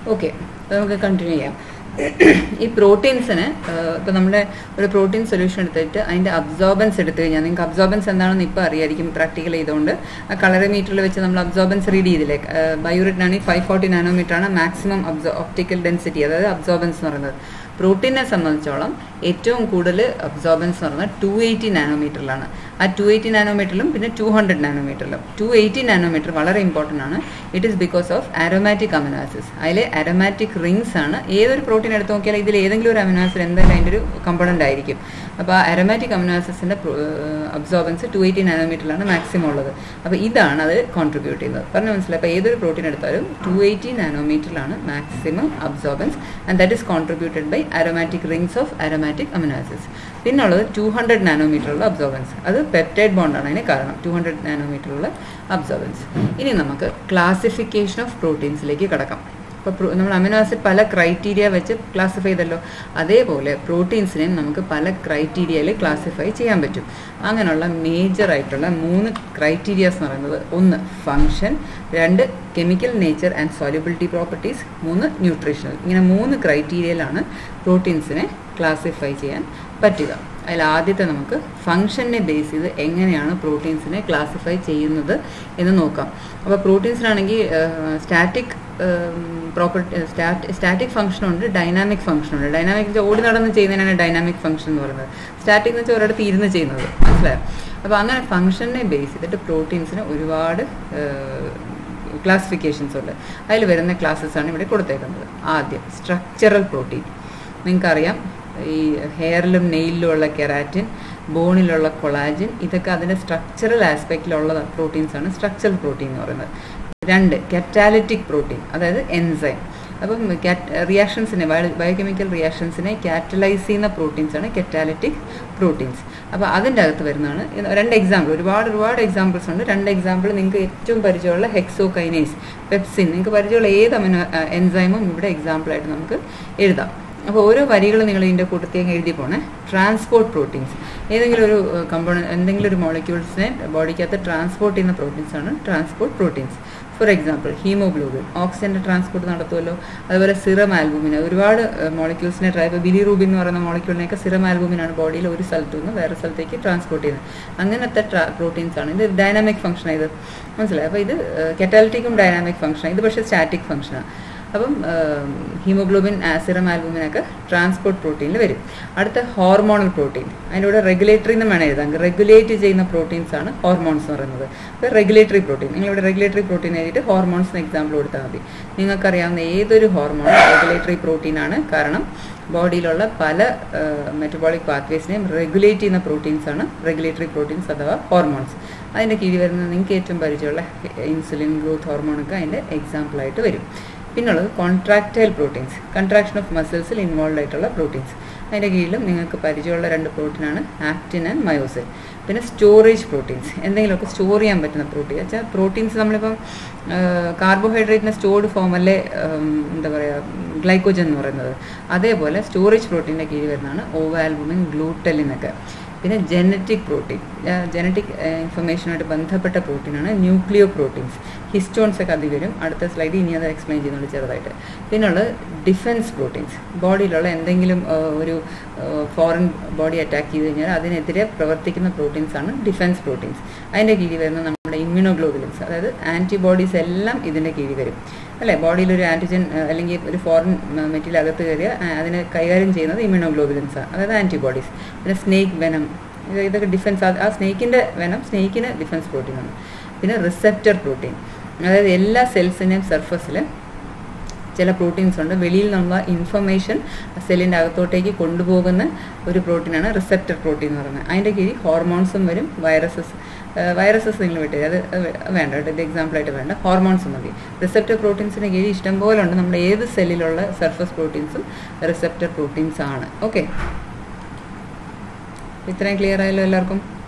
okay നമുക്ക് continue ചെയ്യാം ഈ പ്രോട്ടീൻസിന് ഇപ്പോൾ നമ്മുടെ ഒരു പ്രോട്ടീൻ സൊല്യൂഷൻ എടുത്തിട്ട് അതിൻ്റെ അബ്സോർബൻസ് എടുത്തു കഴിഞ്ഞാൽ നിങ്ങൾക്ക് അബ്സോർബൻസ് എന്താണെന്ന് ഇപ്പോൾ അറിയായിരിക്കും പ്രാക്ടിക്കൽ ചെയ്തുകൊണ്ട് ആ കളറിമീറ്ററിൽ വെച്ച് നമ്മൾ അബ്സോർബൻസ് റീഡ് ചെയ്തില്ലേ ബയോറിറ്റിനാണെങ്കിൽ ഫൈവ് ഫോർട്ടി നാനോമീറ്റർ ആണ് മാക്സിമം അബ്സോ ഒപ്റ്റിക്കൽ ഡെൻസിറ്റി അതായത് അബ്സോർബൻസ് എന്ന് പറയുന്നത് പ്രോട്ടീനെ സംബന്ധിച്ചോളം ഏറ്റവും കൂടുതൽ അബ്സോർബൻസ് എന്ന് പറയുന്നത് ടു എയ്റ്റി നാനോമീറ്ററിലാണ് ആ ടു എയ്റ്റി നാനോമീറ്ററിലും പിന്നെ ടു ഹൺഡ്രഡ് നാനോമീറ്ററിലും ടു എയ്റ്റി നാനോമീറ്റർ വളരെ ഇമ്പോർട്ടൻ്റ് ആണ് it is because of aromatic amino acids അതിലെ ആരോമാറ്റിക് റിങ്സ് ആണ് ഏതൊരു പ്രോട്ടീൻ എടുത്ത് നോക്കിയാൽ ഇതിൽ ഏതെങ്കിലും ഒരു അമിനോസിൽ എന്തായാലും അതിൻ്റെ ഒരു കമ്പോണൻ്റ് ആയിരിക്കും അപ്പോൾ ആ അരോമാറ്റിക് അമിനോസിസിൻ്റെ അബ്സോർബൻസ് ടു എയ്റ്റി നാനോമീറ്ററിലാണ് മാക്സിമം ഉള്ളത് അപ്പോൾ ഇതാണ് അത് കോൺട്രിബ്യൂട്ട് ചെയ്യുന്നത് പറഞ്ഞു മനസ്സിലായി അപ്പോൾ ഏതൊരു പ്രോട്ടീൻ എടുത്താലും ടു എയ്റ്റി നാനോമീറ്ററിലാണ് maximum absorbance and that is contributed by aromatic rings of aromatic amino acids പിന്നുള്ളത് ടു ഹൺഡ്രഡ് നാനോമീറ്ററുള്ള അബ്സോർബൻസ് അത് പെപ്റ്റൈഡ് ബോണ്ടാണ് അതിന് കാരണം ടു ഹൺഡ്രഡ് നാനോമീറ്ററുള്ള അബ്സോർബൻസ് ഇനി നമുക്ക് ക്ലാസിഫിക്കേഷൻ ഓഫ് പ്രോട്ടീൻസിലേക്ക് കടക്കാം ഇപ്പോൾ നമ്മൾ അമിനോ ആസിഡ് പല ക്രൈറ്റീരിയ വെച്ച് ക്ലാസിഫൈ ചെയ്തല്ലോ അതേപോലെ പ്രോട്ടീൻസിനെയും നമുക്ക് പല ക്രൈറ്റീരിയയിൽ ക്ലാസിഫൈ ചെയ്യാൻ പറ്റും അങ്ങനെയുള്ള മേജർ ആയിട്ടുള്ള മൂന്ന് ക്രൈറ്റീരിയാസ് എന്ന് പറയുന്നത് ഒന്ന് ഫങ്ഷൻ രണ്ട് chemical nature and solubility properties മൂന്ന് ന്യൂട്രീഷണൽ ഇങ്ങനെ മൂന്ന് ക്രൈറ്റീരിയയിലാണ് പ്രോട്ടീൻസിനെ ക്ലാസിഫൈ ചെയ്യാൻ പറ്റുക അതിൽ ആദ്യത്തെ നമുക്ക് ഫങ്ഷനെ ബേസ് ചെയ്ത് എങ്ങനെയാണ് പ്രോട്ടീൻസിനെ ക്ലാസിഫൈ ചെയ്യുന്നത് എന്ന് നോക്കാം അപ്പോൾ പ്രോട്ടീൻസിനാണെങ്കിൽ സ്റ്റാറ്റിക് പ്രോപ്പർട്ടി സ്റ്റാറ്റിക് ഫംഗ്ഷനുണ്ട് ഡൈനാമിക് ഫംഗ്ഷനുണ്ട് ഡൈനാമിക് വെച്ചാൽ ഓടി നടന്ന് ചെയ്യുന്നതിനാണ് ഡൈനാമിക് ഫംഗ്ഷൻ എന്ന് പറയുന്നത് സ്റ്റാറ്റിക് എന്ന് വെച്ചാൽ ഒരിടത്ത് ഇരുന്ന് ചെയ്യുന്നത് മനസ്സിലായോ അപ്പോൾ അങ്ങനെ ഫംഗ്ഷനെ ബേസ് ചെയ്തിട്ട് പ്രോട്ടീൻസിന് ഒരുപാട് ക്ലാസിഫിക്കേഷൻസ് ഉണ്ട് അതിൽ വരുന്ന ക്ലാസ്സസ് ആണ് ഇവിടെ കൊടുത്തേക്കുന്നത് ആദ്യം സ്ട്രക്ചറൽ പ്രോട്ടീൻ നിങ്ങൾക്കറിയാം ഈ ഹെയറിലും നെയിലിലും ഉള്ള കെറാറ്റിൻ ബോണിലുള്ള കൊളാജിൻ ഇതൊക്കെ അതിൻ്റെ സ്ട്രക്ചറൽ ആസ്പെക്റ്റിലുള്ള പ്രോട്ടീൻസ് ആണ് സ്ട്രക്ചറൽ പ്രോട്ടീൻ എന്ന് പറയുന്നത് രണ്ട് കറ്റാലിറ്റിക് പ്രോട്ടീൻ അതായത് എൻസൈം അപ്പം റിയാക്ഷൻസിനെ ബയോകെമിക്കൽ റിയാക്ഷൻസിനെ കാറ്റലൈസ് ചെയ്യുന്ന പ്രോട്ടീൻസ് ആണ് കറ്റാലിറ്റിക് പ്രോട്ടീൻസ് അപ്പോൾ അതിൻ്റെ അകത്ത് വരുന്നതാണ് രണ്ട് എക്സാമ്പിൾ ഒരുപാട് ഒരുപാട് എക്സാമ്പിൾസ് ഉണ്ട് രണ്ട് എക്സാമ്പിൾ നിങ്ങൾക്ക് ഏറ്റവും പരിചയമുള്ള ഹെക്സോകൈനേസ് പെപ്സിൻ നിങ്ങൾക്ക് പരിചയമുള്ള ഏത് അമിനോ എൻസൈമും ഇവിടെ എക്സാമ്പിളായിട്ട് നമുക്ക് എഴുതാം അപ്പോൾ ഓരോ വരികൾ നിങ്ങൾ ഇതിൻ്റെ കൂട്ടത്തിൽ എഴുതി പോണേ ട്രാൻസ്പോർട്ട് പ്രോട്ടീൻസ് ഏതെങ്കിലും ഒരു കമ്പോണ എന്തെങ്കിലും ഒരു മോളിക്യൂൾസിനെ ബോഡിക്കകത്ത് ട്രാൻസ്പോർട്ട് ചെയ്യുന്ന പ്രോട്ടീൻസ് ആണ് transport proteins for example haemoglobin ഓക്സിജൻ്റെ ട്രാൻസ്പോർട്ട് നടത്തുമല്ലോ അതുപോലെ സിറം ആൽബുമിൻ ഒരുപാട് മോളിക്യൂൾസിനെ ട്രൈ ഇപ്പോൾ ബിലിറൂബിൻ എന്ന് പറയുന്ന മോളിക്യൂളിനെയൊക്കെ സിറം ആൽബുമിനാണ് ബോഡിയിൽ ഒരു സ്ഥലത്തു നിന്ന് വേറെ സ്ഥലത്തേക്ക് ട്രാൻസ്പോർട്ട് ചെയ്യുന്നത് അങ്ങനത്തെ പ്രോട്ടീൻസ് ആണ് ഇത് ഡൈനാമിക് ഫംഗ്ഷനാണ് ഇത് മനസ്സിലായി അപ്പോൾ ഇത് കെറ്റാലിറ്റിക്കും ഡൈനാമിക് ഫംഗ്ഷനാണ് ഇത് പക്ഷേ സ്റ്റാറ്റിക് ഫംഗ്ഷനാണ് അപ്പം ഹീമോഗ്ലോബിൻ സിറം ആൽബുമിനൊക്കെ ട്രാൻസ്പോർട്ട് പ്രോട്ടീനിൽ വരും അടുത്ത ഹോർമോണൽ പ്രോട്ടീൻ അതിൻ്റെ കൂടെ റെഗുലേറ്ററി എന്ന് വേണം എഴുതാം റെഗുലേറ്റ് ചെയ്യുന്ന പ്രോട്ടീൻസ് ആണ് ഹോർമോൺസ് എന്ന് പറയുന്നത് അപ്പോൾ റെഗുലേറ്ററി പ്രോട്ടീൻ നിങ്ങളിവിടെ റെഗുലേറ്ററി പ്രോട്ടീൻ എഴുതിയിട്ട് ഹോർമോൺസിന് എക്സാമ്പിൾ കൊടുത്താൽ മതി നിങ്ങൾക്കറിയാവുന്ന ഏതൊരു ഹോർമോൺ റെഗുലേറ്ററി പ്രോട്ടീൻ ആണ് കാരണം ബോഡിയിലുള്ള പല മെറ്റബോളിക് പാത്വേസിനെയും റെഗുലേറ്റ് ചെയ്യുന്ന പ്രോട്ടീൻസ് ആണ് റെഗുലേറ്ററി പ്രോട്ടീൻസ് അഥവാ ഹോർമോൺസ് അതിൻ്റെ കീഴിൽ വരുന്ന നിങ്ങൾക്ക് ഏറ്റവും പരിചയമുള്ള ഇൻസുലിൻ ഗ്രോത്ത് ഹോർമോണൊക്കെ അതിൻ്റെ എക്സാമ്പിളായിട്ട് വരും പിന്നുള്ളത് കോൺട്രാക്റ്റൈൽ പ്രോട്ടീൻസ് കൺട്രാക്ഷൻ ഓഫ് മസിൽസിൽ ഇൻവോൾവ് ആയിട്ടുള്ള പ്രോട്ടീൻസ് അതിൻ്റെ കീഴിലും നിങ്ങൾക്ക് പരിചയമുള്ള രണ്ട് പ്രോട്ടീനാണ് ആക്റ്റിൻ ആൻഡ് മയോസിൻ പിന്നെ സ്റ്റോറേജ് പ്രോട്ടീൻസ് എന്തെങ്കിലുമൊക്കെ സ്റ്റോർ ചെയ്യാൻ പറ്റുന്ന പ്രോട്ടീൻ വെച്ചാൽ പ്രോട്ടീൻസ് നമ്മളിപ്പം കാർബോഹൈഡ്രേറ്റിൻ്റെ സ്റ്റോർഡ് ഫോമല്ലേ എന്താ പറയുക ഗ്ലൈക്കോജൻ എന്ന് പറയുന്നത് അതേപോലെ സ്റ്റോറേജ് പ്രോട്ടീൻ്റെ കീഴിൽ വരുന്നതാണ് ഓവാൽബുമിൻ ഗ്ലൂട്ടലിനൊക്കെ പിന്നെ ജനറ്റിക് പ്രോട്ടീൻ ജനറ്റിക് ഇൻഫർമേഷനുമായിട്ട് ബന്ധപ്പെട്ട പ്രോട്ടീനാണ് ന്യൂക്ലിയോ പ്രോട്ടീൻസ് ഹിസ്റ്റോൺസ് ഒക്കെ അതി വരും അടുത്ത സ്ലൈഡിൽ ഇനി അത് എക്സ്പ്ലെയിൻ ചെയ്യുന്നുണ്ട് ചെറുതായിട്ട് പിന്നുള്ളത് ഡിഫൻസ് പ്രോട്ടീൻസ് ബോഡിയിലുള്ള എന്തെങ്കിലും ഒരു ഫോറിൻ ബോഡി അറ്റാക്ക് ചെയ്ത് കഴിഞ്ഞാൽ അതിനെതിരെ പ്രവർത്തിക്കുന്ന പ്രോട്ടീൻസ് ആണ് ഡിഫൻസ് പ്രോട്ടീൻസ് അതിൻ്റെ കീഴിൽ വരുന്ന നമ്മുടെ ഇമ്മ്യൂണോഗ്ലോബുലിൻസ് അതായത് ആൻറ്റിബോഡീസ് എല്ലാം ഇതിൻ്റെ കീഴിൽ വരും അല്ലേ ബോഡിയിൽ ഒരു ആൻറ്റിജൻ അല്ലെങ്കിൽ ഒരു ഫോറിൻ മെറ്റീരിയൽ അകത്ത് കയറിയ അതിനെ കൈകാര്യം ചെയ്യുന്നത് ഇമ്മ്യൂണോഗ്ലോബുലിൻസ് ആണ് അതായത് ആൻറ്റിബോഡീസ് പിന്നെ സ്നേക്ക് വെനം ഇതൊക്കെ ഡിഫൻസ് ആ സ്നേക്കിൻ്റെ വെനം സ്നേക്കിന് ഡിഫൻസ് പ്രോട്ടീനാണ് പിന്നെ റിസെപ്റ്റർ പ്രോട്ടീൻ അതായത് എല്ലാ സെൽസിൻ്റെയും സർഫസിൽ ചില പ്രോട്ടീൻസ് ഉണ്ട് വെളിയിൽ നിന്നുള്ള ഇൻഫർമേഷൻ സെല്ലിൻ്റെ അകത്തോട്ടേക്ക് കൊണ്ടുപോകുന്ന ഒരു പ്രോട്ടീനാണ് റിസെപ്റ്റർ പ്രോട്ടീൻ എന്ന് പറയുന്നത് അതിൻ്റെ കീഴിൽ ഹോർമോൺസും വരും വൈറസസ് വൈറസസ് നിങ്ങൾ വിട്ട് അത് വേണ്ട കേട്ടോ ഇത് എക്സാമ്പിളായിട്ട് വേണ്ട ഹോർമോൺസ് മതി റിസെപ്റ്റർ പ്രോട്ടീൻസിന് കീഴിൽ ഇഷ്ടംപോലെ ഉണ്ട് നമ്മുടെ ഏത് സെല്ലിലുള്ള സർഫസ് പ്രോട്ടീൻസും റിസെപ്റ്റർ പ്രോട്ടീൻസ് ആണ് ഓക്കെ ഇത്രയും ക്ലിയർ ആയല്ലോ എല്ലാവർക്കും